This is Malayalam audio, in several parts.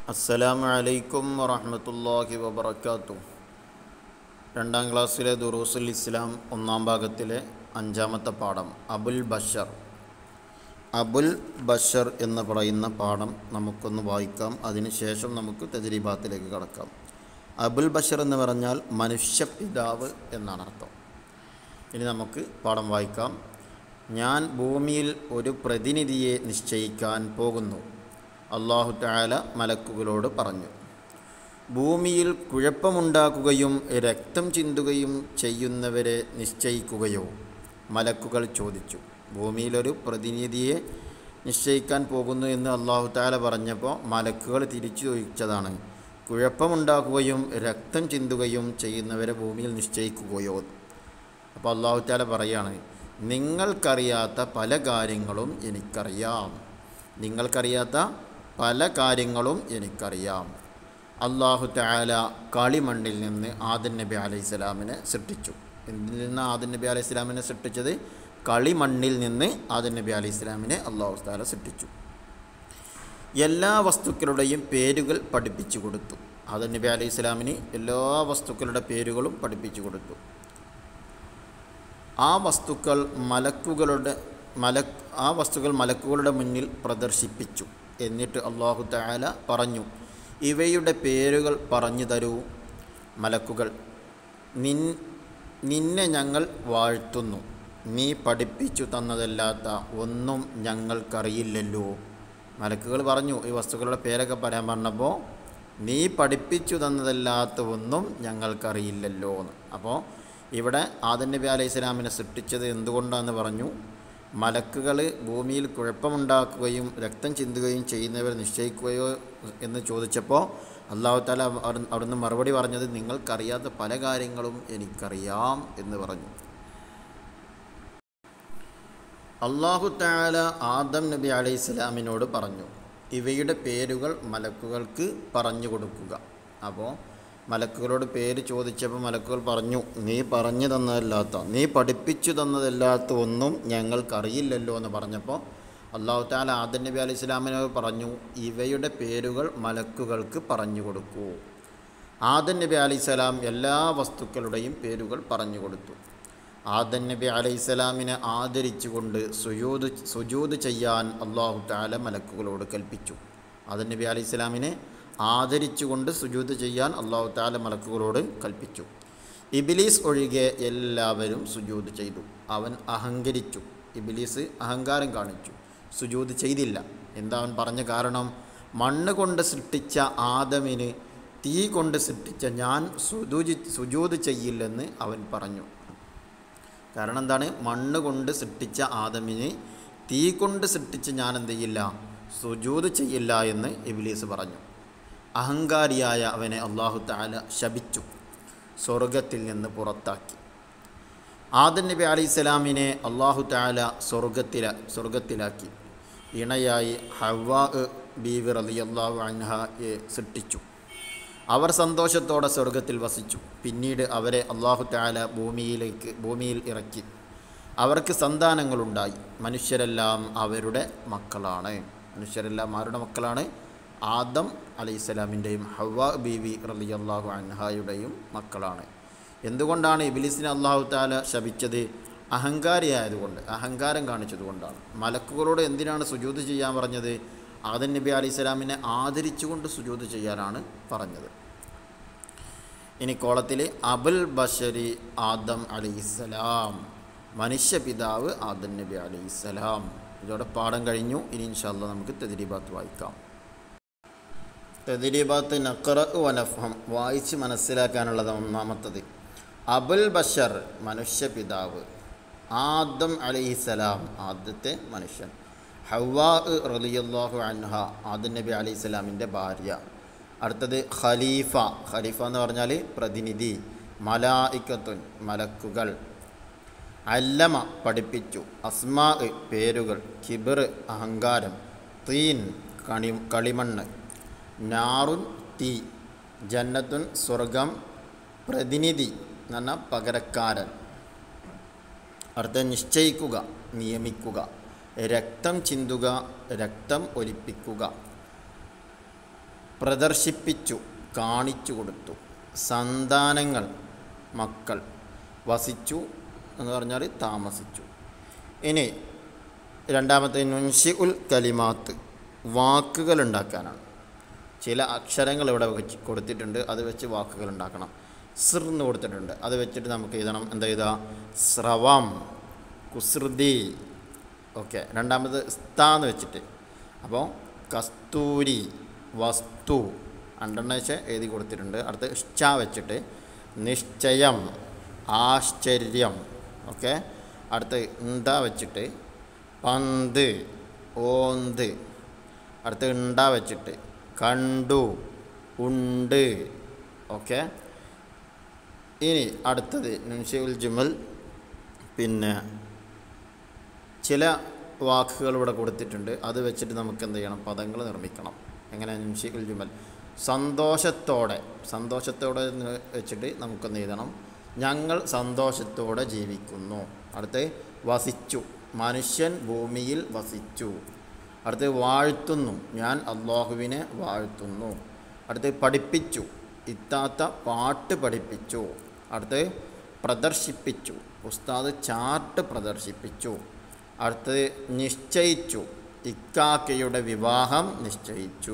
അസ്സലാമു അലൈക്കും വറഹ്മത്തുള്ളാഹി വബറകാതുഹു രണ്ടാം ക്ലാസ്സിലെ ദുറൂസുൽ ഇസ്ലാം ഒന്നാം ഭാഗത്തിലെ അഞ്ചാമത്തെ പാഠം അബുൽ ബഷർ അബുൽ ബഷർ എന്ന് പറയുന്ന പാഠം നമുക്കൊന്ന് വായിക്കാം അതിനുശേഷം നമുക്ക് തജരീബാത്തിലേക്ക് കടക്കാം അബുൽ ബഷർ എന്ന് പറഞ്ഞാൽ മനുഷ്യപിതാവ് എന്നാണ് അർത്ഥം ഇനി നമുക്ക് പാഠം വായിക്കാം ഞാൻ ഭൂമിയിൽ ഒരു പ്രതിനിധിയെ നിശ്ചയിക്കാൻ പോകുന്നു അള്ളാഹു താല മലക്കുകളോട് പറഞ്ഞു ഭൂമിയിൽ കുഴപ്പമുണ്ടാക്കുകയും രക്തം ചിന്തുകയും ചെയ്യുന്നവരെ നിശ്ചയിക്കുകയോ മലക്കുകൾ ചോദിച്ചു ഭൂമിയിലൊരു പ്രതിനിധിയെ നിശ്ചയിക്കാൻ പോകുന്നു എന്ന് അള്ളാഹു താല പറഞ്ഞപ്പോൾ മലക്കുകൾ തിരിച്ചു ചോദിച്ചതാണ് കുഴപ്പമുണ്ടാക്കുകയും രക്തം ചിന്തുകയും ചെയ്യുന്നവരെ ഭൂമിയിൽ നിശ്ചയിക്കുകയോ അപ്പോൾ അള്ളാഹു താല പറയാണ് നിങ്ങൾക്കറിയാത്ത പല കാര്യങ്ങളും എനിക്കറിയാം നിങ്ങൾക്കറിയാത്ത പല കാര്യങ്ങളും എനിക്കറിയാം അള്ളാഹു താല കളിമണ്ണിൽ നിന്ന് ആദൻ നബി അലൈഹി സ്വലാമിനെ സൃഷ്ടിച്ചു എന്തിൽ നിന്ന് ആദൻ നബി അലൈഹി സ്വലാമിനെ സൃഷ്ടിച്ചത് കളിമണ്ണിൽ നിന്ന് ആദൻ നബി അലൈഹി സ്വലാമിനെ അള്ളാഹു താല സൃഷ്ടിച്ചു എല്ലാ വസ്തുക്കളുടെയും പേരുകൾ പഠിപ്പിച്ചു കൊടുത്തു ആദൻ നബി അലൈഹി സ്വലാമിന് എല്ലാ വസ്തുക്കളുടെ പേരുകളും പഠിപ്പിച്ചു കൊടുത്തു ആ വസ്തുക്കൾ മലക്കുകളുടെ മലക് ആ വസ്തുക്കൾ മലക്കുകളുടെ മുന്നിൽ പ്രദർശിപ്പിച്ചു എന്നിട്ട് അള്ളാഹു താല പറഞ്ഞു ഇവയുടെ പേരുകൾ പറഞ്ഞു തരൂ മലക്കുകൾ നിൻ നിന്നെ ഞങ്ങൾ വാഴ്ത്തുന്നു നീ പഠിപ്പിച്ചു തന്നതല്ലാത്ത ഒന്നും ഞങ്ങൾക്കറിയില്ലല്ലോ മലക്കുകൾ പറഞ്ഞു ഈ വസ്തുക്കളുടെ പേരൊക്കെ പറയാൻ പറഞ്ഞപ്പോൾ നീ പഠിപ്പിച്ചു തന്നതല്ലാത്ത ഒന്നും ഞങ്ങൾക്കറിയില്ലല്ലോ എന്ന് അപ്പോൾ ഇവിടെ ആദൻ നബി അലൈഹി സ്വലാമിനെ സൃഷ്ടിച്ചത് എന്തുകൊണ്ടാണെന്ന് പറഞ്ഞു മലക്കുകൾ ഭൂമിയിൽ കുഴപ്പമുണ്ടാക്കുകയും രക്തം ചിന്തുകയും ചെയ്യുന്നവർ നിശ്ചയിക്കുകയോ എന്ന് ചോദിച്ചപ്പോൾ അള്ളാഹു താല അവിടുന്ന് മറുപടി പറഞ്ഞത് നിങ്ങൾക്കറിയാത്ത പല കാര്യങ്ങളും എനിക്കറിയാം എന്ന് പറഞ്ഞു അള്ളാഹു താല ആദം നബി അലൈഹി സ്വലാമിനോട് പറഞ്ഞു ഇവയുടെ പേരുകൾ മലക്കുകൾക്ക് പറഞ്ഞു കൊടുക്കുക അപ്പോൾ മലക്കുകളോട് പേര് ചോദിച്ചപ്പോൾ മലക്കുകൾ പറഞ്ഞു നീ പറഞ്ഞു തന്നതല്ലാത്ത നീ പഠിപ്പിച്ചു തന്നതല്ലാത്ത ഒന്നും ഞങ്ങൾക്കറിയില്ലല്ലോ എന്ന് പറഞ്ഞപ്പോൾ അള്ളാഹു താല ആദൻ നബി അലൈഹി സ്വലാമിനോട് പറഞ്ഞു ഇവയുടെ പേരുകൾ മലക്കുകൾക്ക് പറഞ്ഞു കൊടുക്കൂ ആദൻ നബി അലൈഹി സ്വലാം എല്ലാ വസ്തുക്കളുടെയും പേരുകൾ പറഞ്ഞു കൊടുത്തു ആദൻ നബി അലൈഹി സ്വലാമിനെ ആദരിച്ചുകൊണ്ട് സുജൂദ് സുജൂദ് ചെയ്യാൻ അള്ളാഹു താല മലക്കുകളോട് കൽപ്പിച്ചു ആദൻ നബി അലൈഹി സ്വലാമിനെ ആദരിച്ചുകൊണ്ട് സുജൂദ് ചെയ്യാൻ അള്ളാഹു താല മലക്കുകളോട് കൽപ്പിച്ചു ഇബിലീസ് ഒഴികെ എല്ലാവരും സുജൂദ് ചെയ്തു അവൻ അഹങ്കരിച്ചു ഇബിലീസ് അഹങ്കാരം കാണിച്ചു സുജൂദ് ചെയ്തില്ല എന്താ അവൻ പറഞ്ഞ കാരണം മണ്ണ് കൊണ്ട് സൃഷ്ടിച്ച ആദമിന് തീ കൊണ്ട് സൃഷ്ടിച്ച ഞാൻ സുജൂജി സുജൂദ് ചെയ്യില്ലെന്ന് അവൻ പറഞ്ഞു കാരണം എന്താണ് മണ്ണ് കൊണ്ട് സൃഷ്ടിച്ച ആദമിനെ തീ കൊണ്ട് സൃഷ്ടിച്ച് ഞാൻ എന്ത് ചെയ്യില്ല സുജൂദ് ചെയ്യില്ല എന്ന് ഇബിലീസ് പറഞ്ഞു അഹങ്കാരിയായ അവനെ അള്ളാഹു താല ശപിച്ചു സ്വർഗത്തിൽ നിന്ന് പുറത്താക്കി ആദൻ നബി അലൈഹി സ്വലാമിനെ അള്ളാഹു താല സ്വർഗത്തില സ്വർഗത്തിലാക്കി ഇണയായി ഹവ്വാ ബീവി റലി അള്ളാഹു അൻഹയെ സൃഷ്ടിച്ചു അവർ സന്തോഷത്തോടെ സ്വർഗത്തിൽ വസിച്ചു പിന്നീട് അവരെ അള്ളാഹു താല ഭൂമിയിലേക്ക് ഭൂമിയിൽ ഇറക്കി അവർക്ക് സന്താനങ്ങളുണ്ടായി മനുഷ്യരെല്ലാം അവരുടെ മക്കളാണ് മനുഷ്യരെല്ലാം ആരുടെ മക്കളാണ് ആദം അലൈഹിസ്സലാമിൻ്റെയും ഹവ്വ ബീവി റലി അള്ളാഹു അൻഹായുടെയും മക്കളാണ് എന്തുകൊണ്ടാണ് ഇബിലിസിനെ അള്ളാഹു താല ശപിച്ചത് അഹങ്കാരിയായതുകൊണ്ട് അഹങ്കാരം കാണിച്ചതുകൊണ്ടാണ് മലക്കുകളോട് എന്തിനാണ് സുജൂത് ചെയ്യാൻ പറഞ്ഞത് ആദൻ നബി അലൈഹി സ്വലാമിനെ ആദരിച്ചുകൊണ്ട് സുജൂത് ചെയ്യാനാണ് പറഞ്ഞത് ഇനി കോളത്തിൽ അബുൽ ബഷരി ആദം അലൈഹിസ്സലാം മനുഷ്യപിതാവ് ആദൻ നബി അലൈഹിസ്സലാം ഇതോടെ പാഠം കഴിഞ്ഞു ഇനി ഇൻഷാല്ല നമുക്ക് തെതിരിബാത്ത് വായിക്കാം തെതിരിബാത്ത് നക്കറ വനഫം വായിച്ച് മനസ്സിലാക്കാനുള്ളത് ഒന്നാമത്തത് അബുൽ ബഷർ മനുഷ്യപിതാവ് ആദം അലൈഹിസ്സലാം ആദ്യത്തെ മനുഷ്യൻ ഹവ്വാ റലിയല്ലാഹു അൻഹ ആദം നബി അലൈഹി സ്വലാമിൻ്റെ ഭാര്യ അടുത്തത് ഖലീഫ ഖലീഫ എന്ന് പറഞ്ഞാൽ പ്രതിനിധി മലായിക്കത്തുൻ മലക്കുകൾ അല്ലമ പഠിപ്പിച്ചു അസ്മാ പേരുകൾ കിബിർ അഹങ്കാരം തീൻ കണി കളിമണ്ണ് നാറുൻ തീ ജന്നത്തുൻ സ്വർഗം പ്രതിനിധി എന്ന് പറഞ്ഞാൽ പകരക്കാരൻ അടുത്ത നിശ്ചയിക്കുക നിയമിക്കുക രക്തം ചിന്തുക രക്തം ഒലിപ്പിക്കുക പ്രദർശിപ്പിച്ചു കാണിച്ചു കൊടുത്തു സന്താനങ്ങൾ മക്കൾ വസിച്ചു എന്ന് പറഞ്ഞാൽ താമസിച്ചു ഇനി രണ്ടാമത്തെ നുൻഷി ഉൽ കലിമാത്ത് വാക്കുകൾ ഉണ്ടാക്കാനാണ് ചില അക്ഷരങ്ങൾ ഇവിടെ വെച്ച് കൊടുത്തിട്ടുണ്ട് അത് വെച്ച് വാക്കുകൾ ഉണ്ടാക്കണം സിർ എന്ന് കൊടുത്തിട്ടുണ്ട് അത് വെച്ചിട്ട് നമുക്ക് എഴുതണം എന്താ എഴുതുക സ്രവം കുസൃതി ഓക്കെ രണ്ടാമത് സ്താന്ന് വെച്ചിട്ട് അപ്പോൾ കസ്തൂരി വസ്തു രണ്ടെണ്ണം വെച്ച് എഴുതി കൊടുത്തിട്ടുണ്ട് അടുത്ത് ഷ്ച വെച്ചിട്ട് നിശ്ചയം ആശ്ചര്യം ഓക്കെ അടുത്ത് എന്താ വെച്ചിട്ട് പന്ത് ഓന്ത് അടുത്ത് ഉണ്ട വെച്ചിട്ട് കണ്ടു ഉണ്ട് ഓക്കെ ഇനി അടുത്തത് നുൻഷിഉൽ ജുമൽ പിന്നെ ചില വാക്കുകൾ ഇവിടെ കൊടുത്തിട്ടുണ്ട് അത് വെച്ചിട്ട് നമുക്ക് എന്ത് ചെയ്യണം പദങ്ങൾ നിർമ്മിക്കണം എങ്ങനെ നുൻഷിഉൽ ജുമൽ സന്തോഷത്തോടെ സന്തോഷത്തോടെ എന്ന് വെച്ചിട്ട് നമുക്കെന്ത് എഴുതണം ഞങ്ങൾ സന്തോഷത്തോടെ ജീവിക്കുന്നു അടുത്ത് വസിച്ചു മനുഷ്യൻ ഭൂമിയിൽ വസിച്ചു അടുത്ത് വാഴ്ത്തുന്നു ഞാൻ അള്ളാഹുവിനെ വാഴ്ത്തുന്നു അടുത്ത് പഠിപ്പിച്ചു ഇത്താത്ത പാട്ട് പഠിപ്പിച്ചു അടുത്ത് പ്രദർശിപ്പിച്ചു ഉസ്താദ് ചാർട്ട് പ്രദർശിപ്പിച്ചു അടുത്തത് നിശ്ചയിച്ചു ഇക്കാക്കയുടെ വിവാഹം നിശ്ചയിച്ചു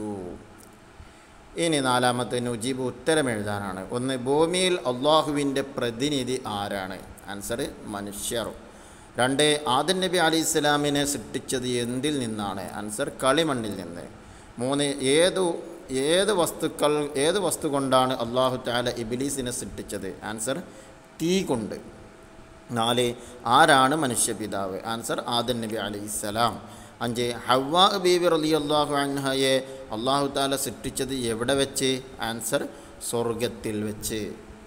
ഇനി നാലാമത്തെ നുജീബ് ഉത്തരം എഴുതാനാണ് ഒന്ന് ഭൂമിയിൽ അള്ളാഹുവിൻ്റെ പ്രതിനിധി ആരാണ് ആൻസർ മനുഷ്യർ രണ്ട് ആദൻ നബി അലി ഇസ്ലാമിനെ സൃഷ്ടിച്ചത് എന്തിൽ നിന്നാണ് ആൻസർ കളിമണ്ണിൽ നിന്ന് മൂന്ന് ഏതു ഏത് വസ്തുക്കൾ ഏത് വസ്തു കൊണ്ടാണ് അള്ളാഹു താല ഇബിലീസിനെ സൃഷ്ടിച്ചത് ആൻസർ തീ കൊണ്ട് നാല് ആരാണ് മനുഷ്യപിതാവ് ആൻസർ ആദൻ നബി അലൈഹി സ്വലാം അഞ്ച് ഹവ്വ ബീബി റലി അള്ളാഹു അൻഹയെ അള്ളാഹു താല സൃഷ്ടിച്ചത് എവിടെ വെച്ച് ആൻസർ സ്വർഗത്തിൽ വെച്ച്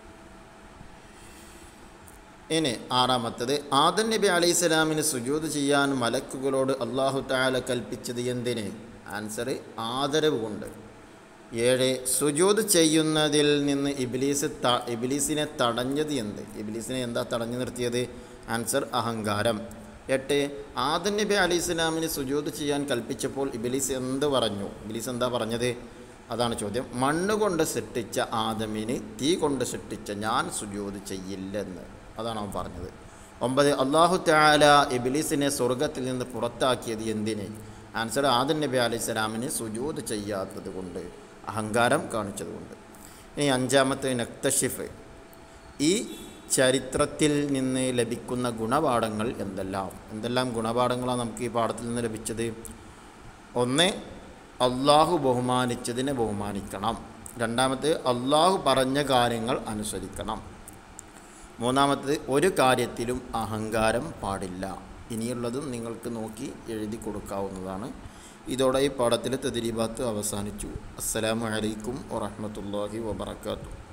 ഇനി ആറാമത്തത് ആദൻ നബി അലൈഹി സ്വലാമിന് സുജൂത് ചെയ്യാൻ മലക്കുകളോട് അള്ളാഹു താല കൽപ്പിച്ചത് എന്തിന് ആൻസർ ആദരവ് കൊണ്ട് ഏഴ് സുജൂത് ചെയ്യുന്നതിൽ നിന്ന് ഇബിലീസ് ത ഇബിലീസിനെ തടഞ്ഞത് എന്ത് ഇബിലീസിനെ എന്താ തടഞ്ഞു നിർത്തിയത് ആൻസർ അഹങ്കാരം എട്ട് ആദൻ നബി അലൈഹി സ്വലാമിന് സുജൂത് ചെയ്യാൻ കൽപ്പിച്ചപ്പോൾ ഇബിലീസ് എന്ത് പറഞ്ഞു ഇബിലീസ് എന്താ പറഞ്ഞത് അതാണ് ചോദ്യം മണ്ണ് കൊണ്ട് സൃഷ്ടിച്ച ആദമിന് തീ കൊണ്ട് സൃഷ്ടിച്ച ഞാൻ സുജൂത് ചെയ്യില്ലെന്ന് അതാണ് അവൻ പറഞ്ഞത് ഒമ്പത് അള്ളാഹു താല ഇബിലീസിനെ സ്വർഗത്തിൽ നിന്ന് പുറത്താക്കിയത് എന്തിന് ആൻസർ ആദൻ നബി അലൈഹി സ്വലാമിന് സുജൂത് ചെയ്യാത്തത് കൊണ്ട് അഹങ്കാരം കാണിച്ചതുകൊണ്ട് ഇനി അഞ്ചാമത്തെ നക്തഷിഫ് ഈ ചരിത്രത്തിൽ നിന്ന് ലഭിക്കുന്ന ഗുണപാഠങ്ങൾ എന്തെല്ലാം എന്തെല്ലാം ഗുണപാഠങ്ങളാണ് നമുക്ക് ഈ പാഠത്തിൽ നിന്ന് ലഭിച്ചത് ഒന്ന് അള്ളാഹു ബഹുമാനിച്ചതിനെ ബഹുമാനിക്കണം രണ്ടാമത്തെ അള്ളാഹു പറഞ്ഞ കാര്യങ്ങൾ അനുസരിക്കണം മൂന്നാമത്തത് ഒരു കാര്യത്തിലും അഹങ്കാരം പാടില്ല ഇനിയുള്ളതും നിങ്ങൾക്ക് നോക്കി എഴുതി കൊടുക്കാവുന്നതാണ് ഇതോടെ ഈ പാഠത്തിലെ തെതിരിബാത്ത് അവസാനിച്ചു അസ്സലാമു അലൈക്കും വറഹ്മത്തുള്ളാഹി വബറകാതുഹു